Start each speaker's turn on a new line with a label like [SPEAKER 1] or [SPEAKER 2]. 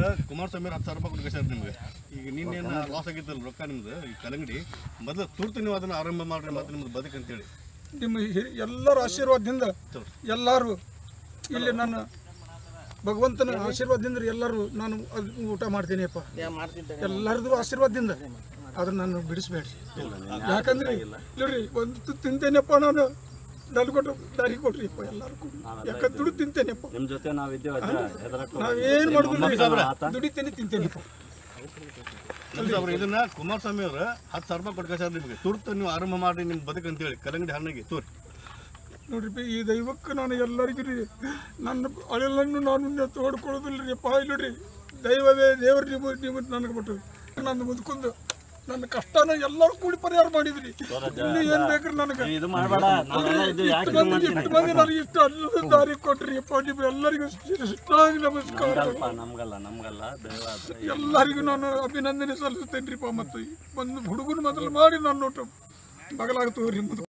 [SPEAKER 1] ಕುಮಾರಸ್ವಾಮಿ ಅವ್ರು ಹತ್ತು ಸಾವಿರ ರೂಪಾಯಿ ಕೊಟ್ಟು ಕಳ್ಸ್ಯಾರ ನಿಮ್ಗೆ ಈಗ ನಿನ್ನೇನು ಲಾಸ್ ಆಗಿತ್ತಲ್ಲ ರೊಕ್ಕ ನಿಮ್ದು ಈ ಕಲಂಗಡಿ ಮೊದಲು ತುರ್ತು ನೀವು ಅದನ್ನ ಆರಂಭ ಮಾಡ್ರಿ ಮತ್ತೆ ನಿಮ್ದು ಬದುಕು ಅಂತೇಳಿ
[SPEAKER 2] ನಿಮ್ಮ ಹಿ- ಎಲ್ಲರ ಆಶೀರ್ವಾದದಿಂದ ಎಲ್ಲರೂ ಇಲ್ಲಿ ನನ್ನ ಭಗವಂತನ ಆಶೀರ್ವಾದದಿಂದ ಎಲ್ಲರೂ ನಾನು ಅದು ಊಟ ಮಾಡ್ತೀನಿ ಅಪ್ಪ ಎಲ್ಲರದು ಆಶೀರ್ವಾದದಿಂದ ಅದನ್ನ ನಾನು ಬಿಡಿಸ್ಬೇಡ್ರಿ ಯಾಕಂದ್ರೆ ಇಲ್ರಿ ಒಂದು ತುತ್ತು ತಿಂತೇನೆಪ್ಪ ನಾನು ನನಗೆ ಕೊಟ್ಟು ದಾರಿ ಕೊಟ್ರಿ ಅಪ್ಪ ಎಲ್ಲರೂ ಕೂಡ ಯಾಕಂದ್ರೆ ದುಡ್ಡು ತಿಂತೇನೆಪ್ಪ
[SPEAKER 3] ನಿಮ್ ಜೊತೆ ನಾವಿದ್ದೇವೆ ಅಜ್ಜ ಹೆದರಕ್ಕೆ
[SPEAKER 2] ನಾವೇನು ಮಾಡಿದ್ರು ದುಡಿತೇನೆ ತಿಂತೇನೆಪ್ಪ
[SPEAKER 1] ನಮ್ದು ಅವ್ರು ಇದನ್ನ ಕುಮಾರಸ್ವಾಮಿ ಅವ್ರು ಹತ್ತು ಸಾವಿರ ರೂಪಾಯಿ ಕೊಟ್ಟು ಕಳ್ಸ್ಯಾರ ನಿಮ್ಗೆ ತುರ್ತು ನೀವು ಆರಂಭ ಮಾಡ್ರಿ ನಿಮ್ಮ ಬದುಕು ಅಂತೇಳಿ ಕಲಂಗಡಿ ಹಣ್ಣಿಗೆ ತೋರಿ
[SPEAKER 2] ನೋಡ್ರಿ ಈ ದೈವಕ್ಕೆ ನಾನು ಎಲ್ಲರಿಗೂ ರೀ ನನ್ನ ಅಳೆಲ್ಲನ್ನು ನಾನು ತೋಡ್ಕೊಳ್ಳೋದಿಲ್ಲ ರೀ ಅಪ್ಪ ಇಲ್ಲರಿ ದೈವವೇ ದೇವ್ರು ನೀವು ನೀವು ನನಗೆ ಬಿಟ್ಟು ನನ್ನ ಮುದ್ಕೊಂಡು ನನ್ನ ಕಷ್ಟನ ಎಲ್ಲರೂ ಕೂಡಿ ಪರಿಹಾರ ಮಾಡಿದ್ರಿ ಇನ್ನು ಏನು ಬೇಕ್ರಿ ನನಗೆ
[SPEAKER 3] ಇದು ಮಾಡಬೇಡ ನಾವೆಲ್ಲ ಇದ್ದೀವಿ ಯಾಕೆ
[SPEAKER 2] ಇಷ್ಟು ಮಂದಿ ಇಷ್ಟು ಮಂದಿ ನನಗೆ ಇಷ್ಟು ಅಲ್ಲದ ದಾರಿ ಕೊಟ್ರಿ ಅಪ್ಪ ನೀವು ಎಲ್ಲರಿಗೂ ಇಷ್ಟಾಗಿ ನಮಸ್ಕಾರ
[SPEAKER 3] ನಮ್ಗಲ್ಪ ನಮ್ಗಲ್ಲ ನಮ್ಗಲ್ಲ ದೈವ ಅದು
[SPEAKER 2] ಎಲ್ಲರಿಗೂ ನಾನು ಅಭಿನಂದನೆ ಸಲ್ಲಿಸ್ತೇನೆ ರೀ ಮತ್ತು ಒಂದು ಹುಡುಗನ ಮೊದಲು ಮಾಡಿ ನಾನು ನೋಟು ಬಗಲಾಗ್ತವ್ರಿ ಮುದುಕ